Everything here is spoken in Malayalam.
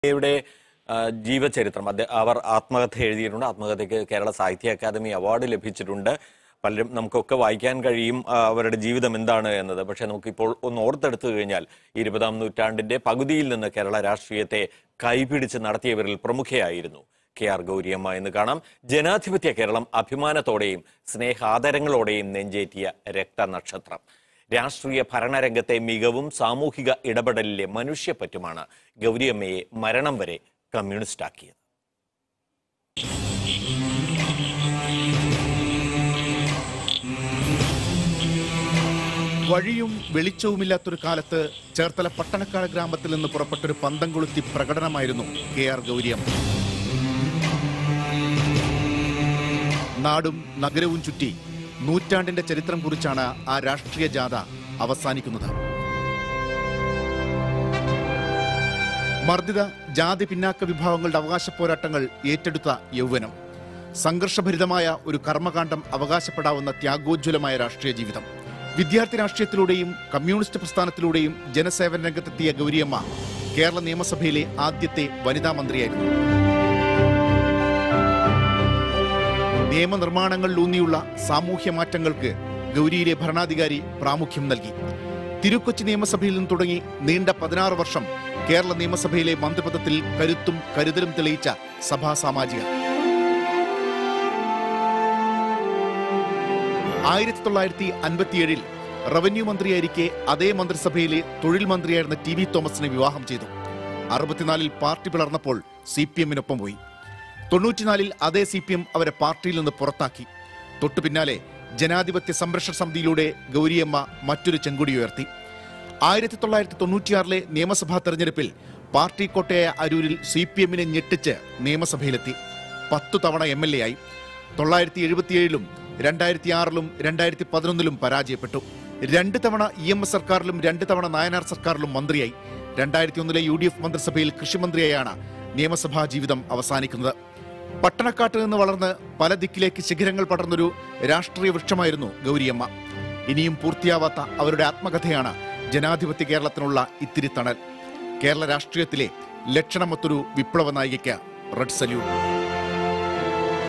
യുടെ ആ, ജീവചരിത്രം അദ്ദേഹം അവർ ആത്മകഥ എഴുതിയിട്ടുണ്ട് ആത്മകഥയ്ക്ക് കേരള സാഹിത്യ അക്കാദമി അവാർഡ് ലഭിച്ചിട്ടുണ്ട് പലരും നമുക്കൊക്കെ വായിക്കാൻ കഴിയും ആ, അവരുടെ ജീവിതം എന്താണ് എന്നത് പക്ഷെ നമുക്കിപ്പോൾ ഒന്ന് ഓർത്തെടുത്തു കഴിഞ്ഞാൽ ഇരുപതാം നൂറ്റാണ്ടിന്റെ പകുതിയിൽ നിന്ന് കേരള രാഷ്ട്രീയത്തെ കൈപിടിച്ച് നടത്തിയവരിൽ പ്രമുഖയായിരുന്നു കെ ആർ ഗൗരിയമ്മ എന്ന് കാണാം ജനാധിപത്യ കേരളം അഭിമാനത്തോടെയും സ്നേഹാദരങ്ങളോടെയും നെഞ്ചേറ്റിയ രക്തനക്ഷത്രം രാഷ്ട്രീയ ഭരണരംഗത്തെ മികവും സാമൂഹിക ഇടപെടലിലെ മനുഷ്യപ്പറ്റുമാണ് ഗൗരിയമ്മയെ മരണം വരെ കമ്മ്യൂണിസ്റ്റാക്കിയത് വഴിയും വെളിച്ചവുമില്ലാത്തൊരു കാലത്ത് ചേർത്തല പട്ടണക്കാട് ഗ്രാമത്തിൽ നിന്ന് പുറപ്പെട്ടൊരു പന്തം കൊളുത്തി പ്രകടനമായിരുന്നു കെ ആർ ഗൗരിയം നാടും നഗരവും ചുറ്റി നൂറ്റാണ്ടിന്റെ ചരിത്രം കുറിച്ചാണ് ആ രാഷ്ട്രീയ ജാഥ അവസാനിക്കുന്നത് മർദ്ദിത ജാതി പിന്നാക്ക വിഭാഗങ്ങളുടെ അവകാശ പോരാട്ടങ്ങൾ ഏറ്റെടുത്ത യൗവനം സംഘർഷഭരിതമായ ഒരു കർമ്മകാണ്ഡം അവകാശപ്പെടാവുന്ന ത്യാഗോജ്വലമായ രാഷ്ട്രീയ ജീവിതം വിദ്യാർത്ഥി രാഷ്ട്രീയത്തിലൂടെയും കമ്മ്യൂണിസ്റ്റ് പ്രസ്ഥാനത്തിലൂടെയും ജനസേവന രംഗത്തെത്തിയ ഗൗരിയമ്മ കേരള നിയമസഭയിലെ ആദ്യത്തെ വനിതാ മന്ത്രിയായിരുന്നു നിയമനിർമ്മാണങ്ങളിലൂന്നിയുള്ള സാമൂഹ്യ മാറ്റങ്ങൾക്ക് ഗൗരിയിലെ ഭരണാധികാരി പ്രാമുഖ്യം നൽകി തിരുക്കൊച്ചി നിയമസഭയിൽ നിന്ന് തുടങ്ങി നീണ്ട പതിനാറ് വർഷം കേരള നിയമസഭയിലെ മന്ത്രിപദത്തിൽ കരുത്തും കരുതലും തെളിയിച്ച സഭാ സാമാജിക ആയിരത്തി തൊള്ളായിരത്തി അൻപത്തിയേഴിൽ റവന്യൂ മന്ത്രിയായിരിക്കെ അതേ മന്ത്രിസഭയിലെ തൊഴിൽ മന്ത്രിയായിരുന്ന ടി വി തോമസിനെ വിവാഹം ചെയ്തു അറുപത്തിനാലിൽ പാർട്ടി പിളർന്നപ്പോൾ സി പി എമ്മിനൊപ്പം പോയി തൊണ്ണൂറ്റിനാലിൽ അതേ സി പി എം അവരെ പാർട്ടിയിൽ നിന്ന് പുറത്താക്കി തൊട്ടു പിന്നാലെ ജനാധിപത്യ സംരക്ഷണ സമിതിയിലൂടെ ഗൗരിയമ്മ മറ്റൊരു ചെങ്കൊടി ഉയർത്തി ആയിരത്തി തൊള്ളായിരത്തി തൊണ്ണൂറ്റിയാറിലെ നിയമസഭാ തെരഞ്ഞെടുപ്പിൽ പാർട്ടി കോട്ടയായ അരൂരിൽ സി പി എമ്മിനെ ഞെട്ടിച്ച് നിയമസഭയിലെത്തി പത്തു തവണ എം എൽ എ ആയി തൊള്ളായിരത്തി എഴുപത്തിയേഴിലും രണ്ടായിരത്തി ആറിലും രണ്ടായിരത്തി പതിനൊന്നിലും പരാജയപ്പെട്ടു രണ്ട് തവണ ഇ എം എസ് സർക്കാരിലും രണ്ട് തവണ നായനാർ സർക്കാരിലും മന്ത്രിയായി രണ്ടായിരത്തി ഒന്നിലെ യു ഡി എഫ് മന്ത്രിസഭയിൽ കൃഷിമന്ത്രിയായാണ് നിയമസഭാ ജീവിതം അവസാനിക്കുന്നത് പട്ടണക്കാട്ട് നിന്ന് വളർന്ന് പല ദിക്കിലേക്ക് ശിഖരങ്ങൾ പടർന്നൊരു രാഷ്ട്രീയ വൃക്ഷമായിരുന്നു ഗൗരിയമ്മ ഇനിയും പൂർത്തിയാവാത്ത അവരുടെ ആത്മകഥയാണ് ജനാധിപത്യ കേരളത്തിനുള്ള ഇത്തിരി തണൽ കേരള രാഷ്ട്രീയത്തിലെ ലക്ഷണമൊത്തൊരു വിപ്ലവ നായികയ്ക്ക് റെഡ് സല്യൂട്ട്